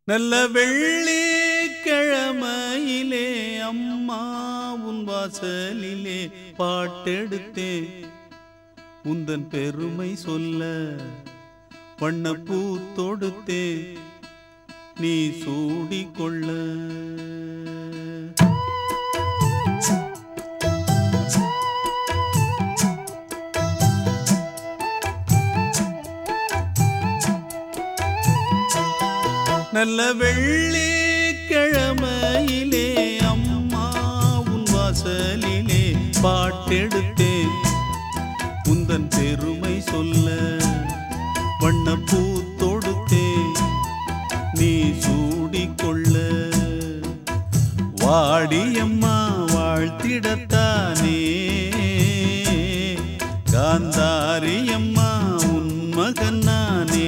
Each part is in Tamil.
நல்ல வெள்ளி கிழமையிலே அம்மா உன் வாசலிலே பாட்டெடுத்தேன் உந்தன் பெருமை சொல்ல வண்ணப்பூ தொடுத்தேன் நீ சூடிக்கொள்ள நல்ல வெள்ளி கிழமையிலே அம்மா உன் வாசலிலே பாட்டெடுத்தேன் உந்தன் பெருமை சொல்ல வண்ணப்பூ தொடுத்தேன் நீ சூடிக்கொள்ள வாடியம்மா வாழ்த்திடத்தானே காந்தாரியம்மா உன் மகன் நானே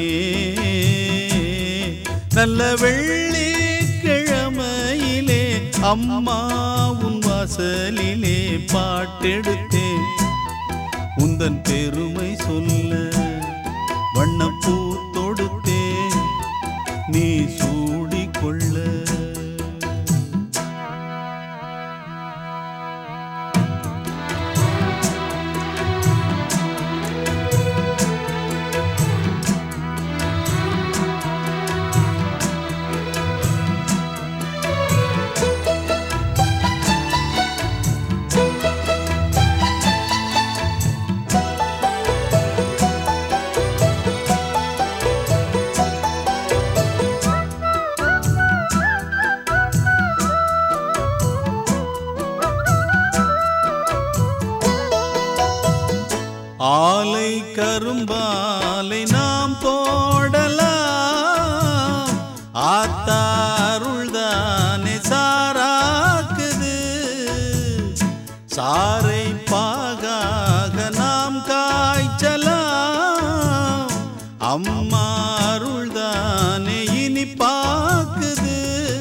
நல்ல வெள்ளி கிழமையிலே அம்மா உன் வாசலிலே பாட்டெடுத்தேன் உந்தன் பெருமை சொல்ல வண்ணப்பூ தொடுத்தேன் நீ சூடிக்கொள்ள ஆலை கரும்பாலை நாம் போடலாம் ஆத்தாருள்தானே சாராக்குது சாரை பாகாக நாம் காய்ச்சலாம் அம்மா அருள்தானே இனி பாக்குது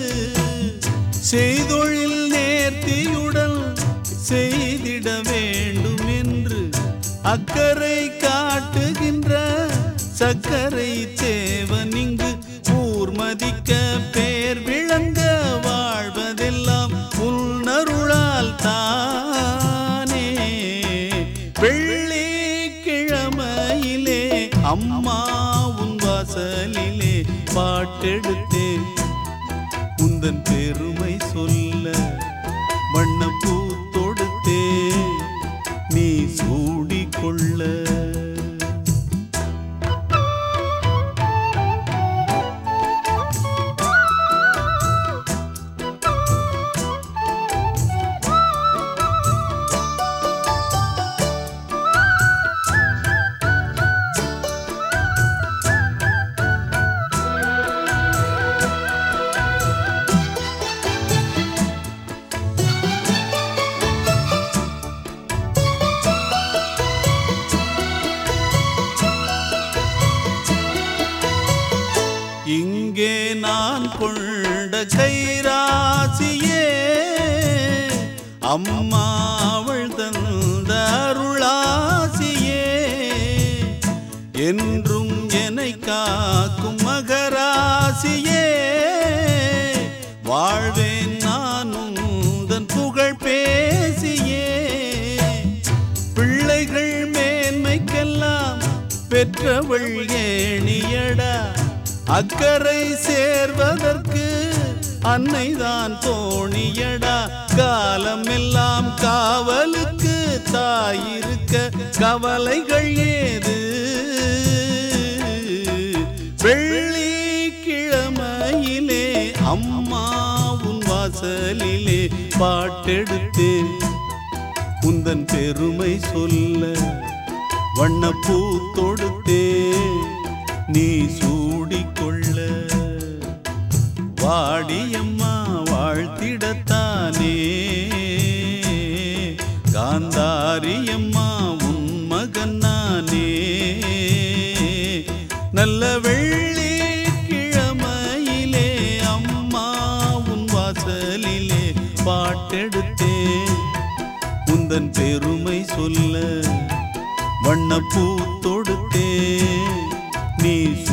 செய்தொழில் நேர்த்தியுடன் செய்திட வேண்டும் என்று அக்கறை காட்டுகின்ற சக்கரை தேவன் இங்கு ஊர்மதிக்க பேர் விளங்க வாழ்வதெல்லாம் உள்நருளால் தானே வெள்ளி கிழமையிலே அம்மா உன் வாசலிலே பாட்டெடுத்தேன் உந்தன் பெருமை சொல்ல வண்ணப்பூ தொடுத்தே நீ சூடிக்கொள்ள இங்கே நான் கொண்ட கைராசியே அம்மா அவள் தந்த அருளாசியே என்றும் என்னை காக்கும் மகராசியே வாழ்வேன் நான் உந்தன் புகழ் பேசியே பிள்ளைகள் மேன்மைக்கெல்லாம் பெற்றவள் ஏணியடா அக்கறை சேர்வதற்கு அன்னைதான் தோணியடா காலம் எல்லாம் காவலுக்கு தாயிருக்க கவலைகள் ஏது வெள்ளி கிழமையிலே அம்மா உன் வாசலிலே பாட்டெடுத்தேன் உந்தன் பெருமை சொல்ல வண்ணப்பூ தொடுத்தே நீ சூடிக்கொள்ள வாடியம்மா வாழ்த்திடத்தானே காந்தாரியம்மா உன் மகன் நானே நல்ல வெள்ளி கிழமையிலே அம்மா உன் வாசலிலே பாட்டெடுத்தேன் உந்தன் பெருமை சொல்ல வண்ணப்பூ தொடுத்தே நீ